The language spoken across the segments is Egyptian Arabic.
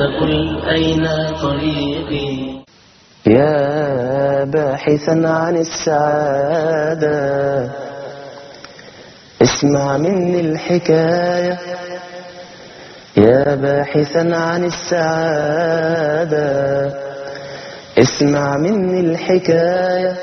تقل أين طريقي يا باحثا عن السعادة اسمع مني الحكاية يا باحثا عن السعادة اسمع مني الحكاية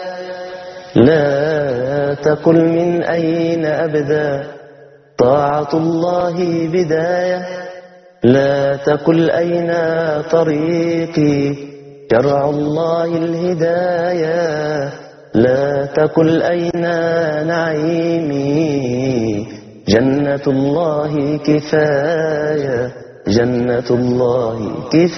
لا تقل من أين أبدا طاعة الله بداية لا تقل أين طريقي شرع الله الهداية لا تقل أين نعيمي جنة الله كفاية جنة الله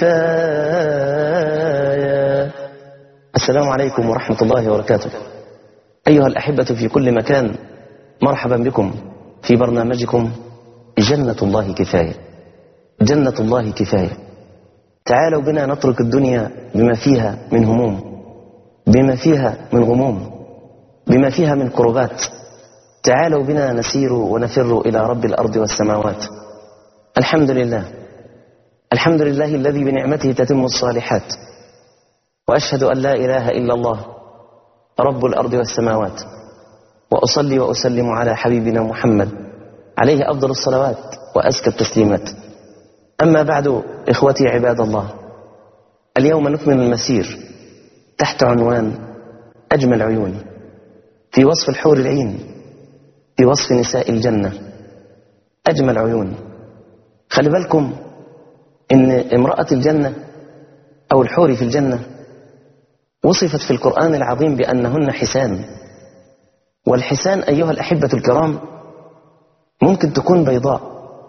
كفاية السلام عليكم ورحمة الله وبركاته أيها الأحبة في كل مكان مرحبا بكم في برنامجكم جنة الله كفاية جنة الله كفاية تعالوا بنا نترك الدنيا بما فيها من هموم بما فيها من غموم بما فيها من كربات تعالوا بنا نسير ونفر إلى رب الأرض والسماوات الحمد لله الحمد لله الذي بنعمته تتم الصالحات وأشهد أن لا إله إلا الله رب الأرض والسماوات وأصلي وأسلم على حبيبنا محمد عليه أفضل الصلوات وأزكى التسليمات أما بعد إخوتي عباد الله اليوم نكمل المسير تحت عنوان أجمل عيون في وصف الحور العين في وصف نساء الجنة أجمل عيون خلي بالكم إن امرأة الجنة أو الحور في الجنة وصفت في القرآن العظيم بأنهن حسان والحسان أيها الأحبة الكرام ممكن تكون بيضاء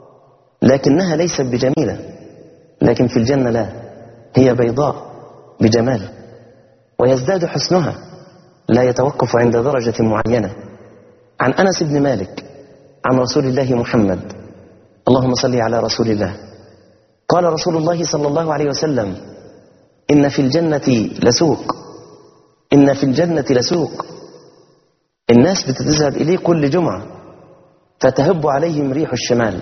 لكنها ليست بجميلة لكن في الجنة لا هي بيضاء بجمال ويزداد حسنها لا يتوقف عند درجة معينة عن أنس بن مالك عن رسول الله محمد اللهم صل على رسول الله قال رسول الله صلى الله عليه وسلم إن في الجنة لسوق إن في الجنة لسوق الناس بتذهب إليه كل جمعة فتهب عليهم ريح الشمال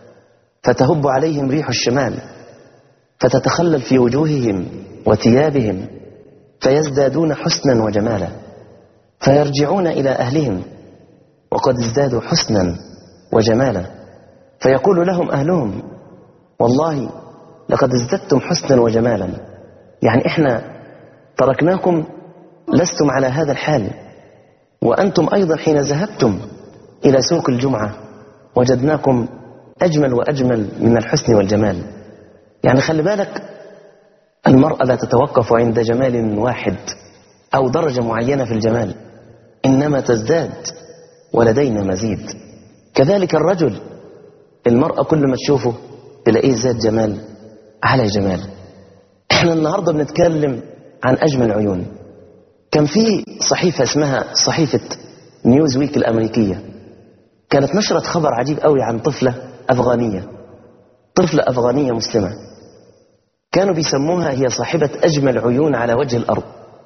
فتهب عليهم ريح الشمال فتتخلل في وجوههم وثيابهم فيزدادون حسنا وجمالا فيرجعون إلى أهلهم وقد ازدادوا حسنا وجمالا فيقول لهم أهلهم والله لقد ازددتم حسنا وجمالا يعني احنا تركناكم لستم على هذا الحال وأنتم أيضا حين ذهبتم إلى سوق الجمعة وجدناكم أجمل وأجمل من الحسن والجمال يعني خلي بالك المرأة لا تتوقف عند جمال واحد أو درجة معينة في الجمال إنما تزداد ولدينا مزيد كذلك الرجل المرأة كل ما تشوفه تلاقيه زاد جمال على جمال احنا النهاردة بنتكلم عن أجمل عيون كان في صحيفة اسمها صحيفة نيوز ويك الأمريكية كانت نشرت خبر عجيب قوي عن طفلة أفغانية طفلة أفغانية مسلمة كانوا بيسموها هي صاحبة أجمل عيون على وجه الأرض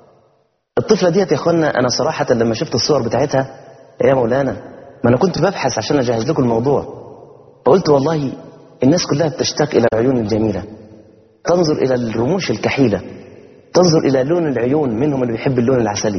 الطفلة ديت يا أخوانا أنا صراحة لما شفت الصور بتاعتها يا مولانا ما أنا كنت ببحث عشان أجهز لكم الموضوع فقلت والله الناس كلها بتشتاق إلى العيون الجميلة تنظر إلى الرموش الكحيلة تنظر إلى لون العيون منهم اللي بيحب اللون العسلي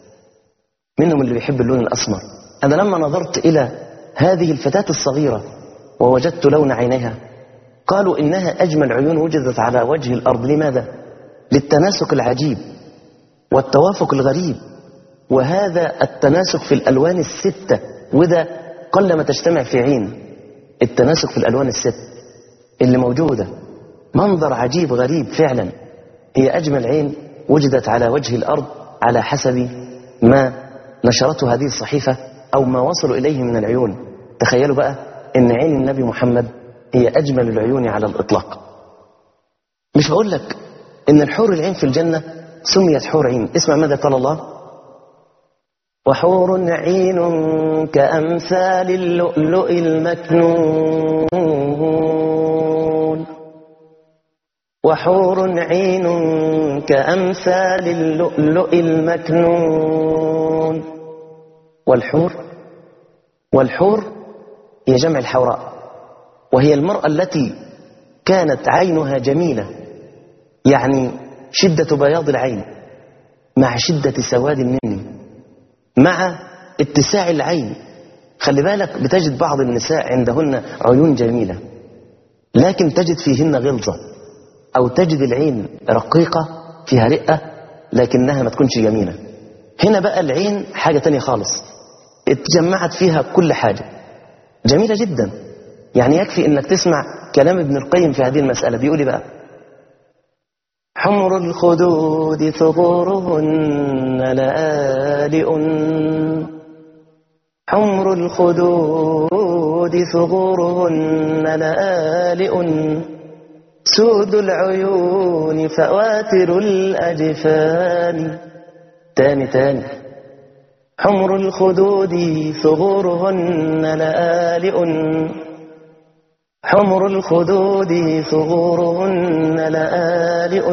منهم اللي بيحب اللون الأسمر أنا لما نظرت إلى هذه الفتاة الصغيرة ووجدت لون عينيها قالوا إنها أجمل عيون وجدت على وجه الأرض لماذا؟ للتناسق العجيب والتوافق الغريب وهذا التناسق في الألوان الستة وده قلما تجتمع في عين التناسق في الألوان الست اللي موجودة منظر عجيب غريب فعلا هي أجمل عين وجدت على وجه الأرض على حسب ما نشرته هذه الصحيفة أو ما وصلوا إليه من العيون تخيلوا بقى إن عين النبي محمد هي أجمل العيون على الإطلاق مش بقول لك إن الحور العين في الجنة سميت حور عين اسمع ماذا قال الله وحور عين كأمثال اللؤلؤ المكنون وحور عين كأمثال اللؤلؤ المكنون والحور والحور هي جمع الحوراء وهي المرأة التي كانت عينها جميلة يعني شدة بياض العين مع شدة سواد النمل مع اتساع العين خلي بالك بتجد بعض النساء عندهن عيون جميلة لكن تجد فيهن غلظة أو تجد العين رقيقة فيها رقة لكنها ما تكونش جميلة هنا بقى العين حاجة تانية خالص اتجمعت فيها كل حاجة جميلة جدا يعني يكفي انك تسمع كلام ابن القيم في هذه المسألة بيقول إيه بقى حمر الخدود ثغورهن لآلئ حمر الخدود ثغورهن لآلئ سود العيون فواتر الأجفان تاني تاني حمر الخدود ثغورهن لآلئ حمر الخدود ثغورهن لآلئ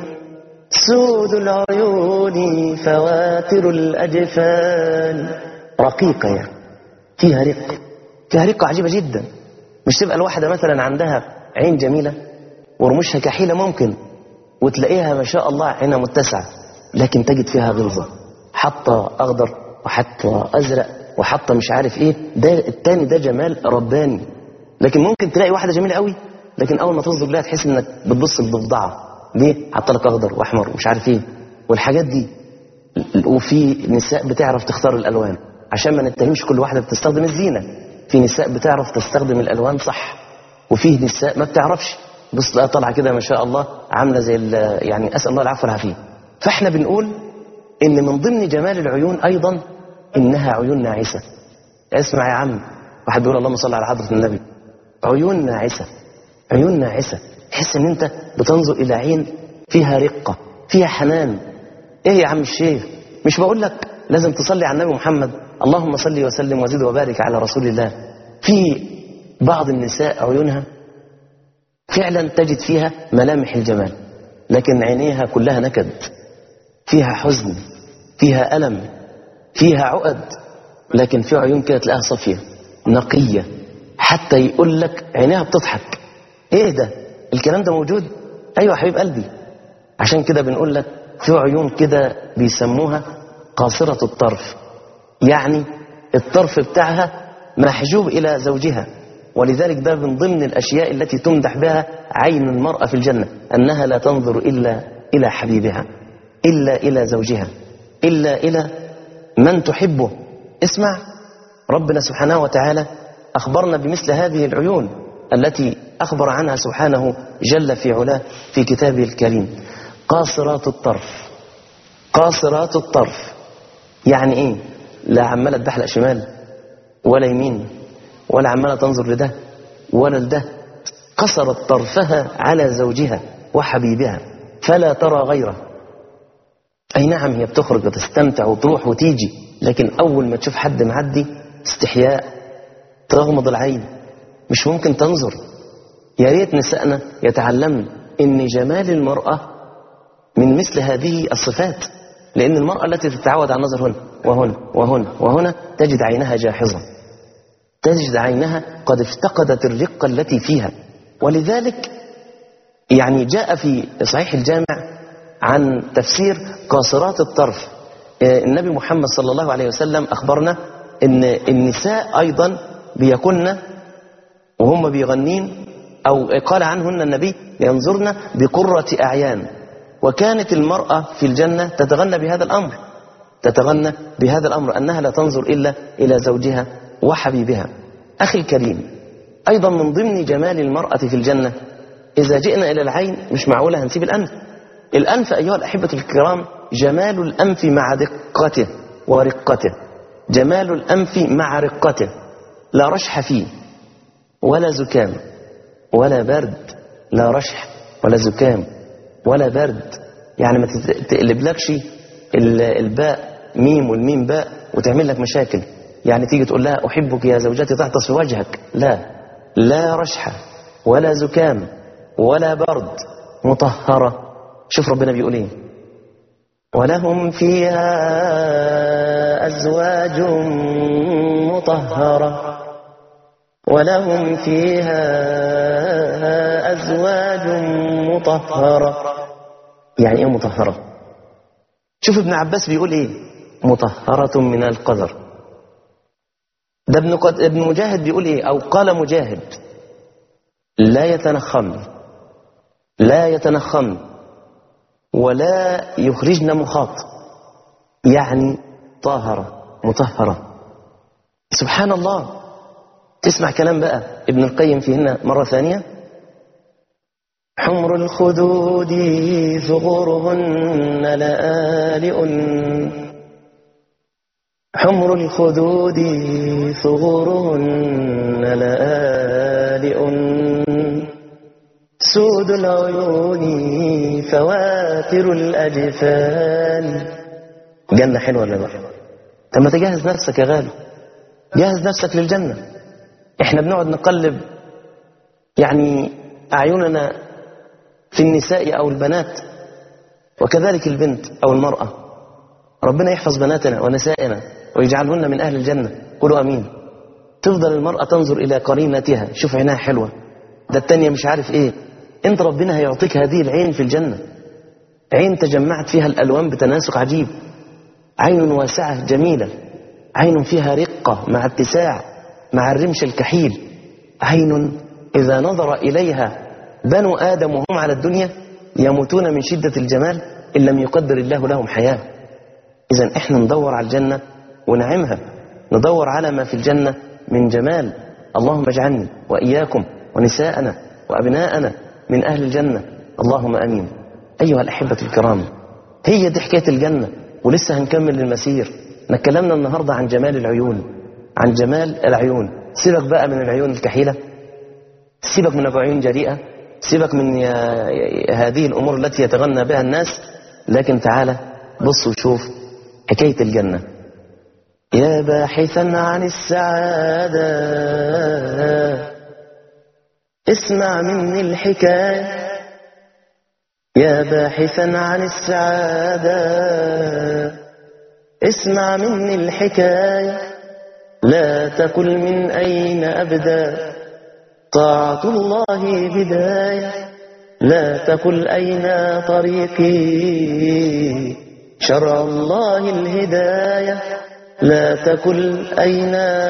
سود العيون فواتر الأجفان رقيقة يعني فيها رق فيها رقة عجيبة جدا مش تبقى الواحدة مثلا عندها عين جميلة ورموشها كحيلة ممكن وتلاقيها ما شاء الله عينها متسعة لكن تجد فيها غلظة حتى أخضر وحتى أزرق وحتى مش عارف إيه ده التاني ده جمال رباني لكن ممكن تلاقي واحدة جميلة قوي لكن أول ما تصدر لها تحس إنك بتبص لضفدعة ليه؟ حاطه لك أخضر وأحمر ومش عارف إيه والحاجات دي وفي نساء بتعرف تختار الألوان عشان ما نتهمش كل واحدة بتستخدم الزينة في نساء بتعرف تستخدم الألوان صح وفيه نساء ما بتعرفش بص لا طالعه كده ما شاء الله عامله زي يعني اسال الله العفو والعافيه فاحنا بنقول ان من ضمن جمال العيون ايضا انها عيون ناعسه اسمع يا عم واحد بيقول اللهم صل على حضره النبي عيون ناعسه عيون ناعسه تحس ان انت بتنظر الى عين فيها رقه فيها حنان ايه يا عم الشيخ مش بقول لك لازم تصلي على النبي محمد اللهم صل وسلم وزد وبارك على رسول الله في بعض النساء عيونها فعلا تجد فيها ملامح الجمال لكن عينيها كلها نكد فيها حزن فيها ألم فيها عقد لكن في عيون كده تلاقيها صافية نقية حتى يقول لك عينيها بتضحك ايه ده الكلام ده موجود ايوه حبيب قلبي عشان كده بنقول لك في عيون كده بيسموها قاصرة الطرف يعني الطرف بتاعها محجوب إلى زوجها ولذلك ده من ضمن الأشياء التي تمدح بها عين المرأة في الجنة أنها لا تنظر إلا إلى حبيبها إلا إلى زوجها إلا إلى من تحبه اسمع ربنا سبحانه وتعالى أخبرنا بمثل هذه العيون التي أخبر عنها سبحانه جل في علاه في كتابه الكريم قاصرات الطرف قاصرات الطرف يعني إيه لا عمالة تبحلق شمال ولا يمين ولا عمالة تنظر لده ولا لده قصرت طرفها على زوجها وحبيبها فلا ترى غيره أي نعم هي بتخرج وتستمتع وتروح وتيجي لكن أول ما تشوف حد معدي استحياء تغمض العين مش ممكن تنظر يا ريت نسائنا يتعلمن ان جمال المرأة من مثل هذه الصفات لأن المرأة التي تتعود على النظر هنا وهنا وهنا وهنا تجد عينها جاحظة تجد عينها قد افتقدت الرقة التي فيها ولذلك يعني جاء في صحيح الجامع عن تفسير قاصرات الطرف النبي محمد صلى الله عليه وسلم أخبرنا أن النساء أيضا بيكن وهم بيغنين أو قال عنهن النبي ينظرن بقرة أعيان وكانت المرأة في الجنة تتغنى بهذا الأمر تتغنى بهذا الأمر أنها لا تنظر إلا إلى زوجها وحبيبها أخي الكريم أيضا من ضمن جمال المرأة في الجنة إذا جئنا إلى العين مش معقولة هنسيب الأنف الأنف أيها الأحبة الكرام جمال الأنف مع دقته ورقته جمال الأنف مع رقته لا رشح فيه ولا زكام ولا برد لا رشح ولا زكام ولا برد يعني ما تقلبلكش الباء ميم والميم باء وتعمل لك مشاكل يعني تيجي تقول لها أحبك يا زوجتي تغطس في وجهك لا لا رشحة ولا زكام ولا برد مطهرة شوف ربنا بيقول ايه ولهم فيها أزواج مطهرة ولهم فيها أزواج مطهرة يعني إيه مطهرة شوف ابن عباس بيقول إيه مطهرة من القذر ده ابن, قد... ابن مجاهد بيقول إيه أو قال مجاهد لا يتنخم لا يتنخم ولا يخرجن مخاط يعني طاهرة مطهرة سبحان الله تسمع كلام بقى ابن القيم فيهن مرة ثانية حمر الخدود ثغورهن لآلئ حمر الخدود ثغورهن لآلئ سود العيون فواتر الأجفان جنة حلوة ولا لا طب ما تجهز نفسك يا غالي جهز نفسك للجنة احنا بنقعد نقلب يعني أعيننا في النساء أو البنات وكذلك البنت أو المرأة ربنا يحفظ بناتنا ونسائنا ويجعلهن من أهل الجنة قولوا أمين تفضل المرأة تنظر إلى قرينتها شوف عينها حلوة ده التانية مش عارف إيه أنت ربنا هيعطيك هذه العين في الجنة عين تجمعت فيها الألوان بتناسق عجيب عين واسعة جميلة عين فيها رقة مع اتساع مع الرمش الكحيل عين إذا نظر إليها بنو آدم وهم على الدنيا يموتون من شدة الجمال إن لم يقدر الله لهم حياة إذا إحنا ندور على الجنة ونعمها ندور على ما في الجنة من جمال اللهم اجعلني وإياكم ونساءنا وأبناءنا من أهل الجنة اللهم أمين أيها الأحبة الكرام هي دي حكاية الجنة ولسه هنكمل المسير نتكلمنا النهاردة عن جمال العيون عن جمال العيون سيبك بقى من العيون الكحيلة سيبك من عيون جريئة سيبك من يا- هذه الأمور التي يتغنى بها الناس لكن تعالى بص وشوف حكاية الجنة يا باحثا عن السعادة اسمع مني الحكاية يا باحثا عن السعادة اسمع مني الحكاية لا تقل من أين أبدأ طاعة الله بداية لا تقل أين طريقي شرع الله الهداية لا تقل أين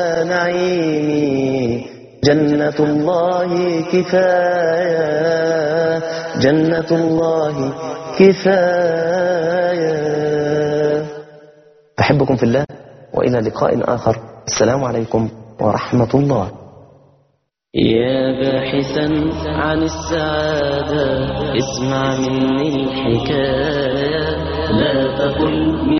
نعيمي جنة الله كفاية جنة الله كفاية أحبكم في الله وإلى لقاء آخر السلام عليكم ورحمة الله يا باحثا عن السعادة اسمع مني الحكاية لا تقل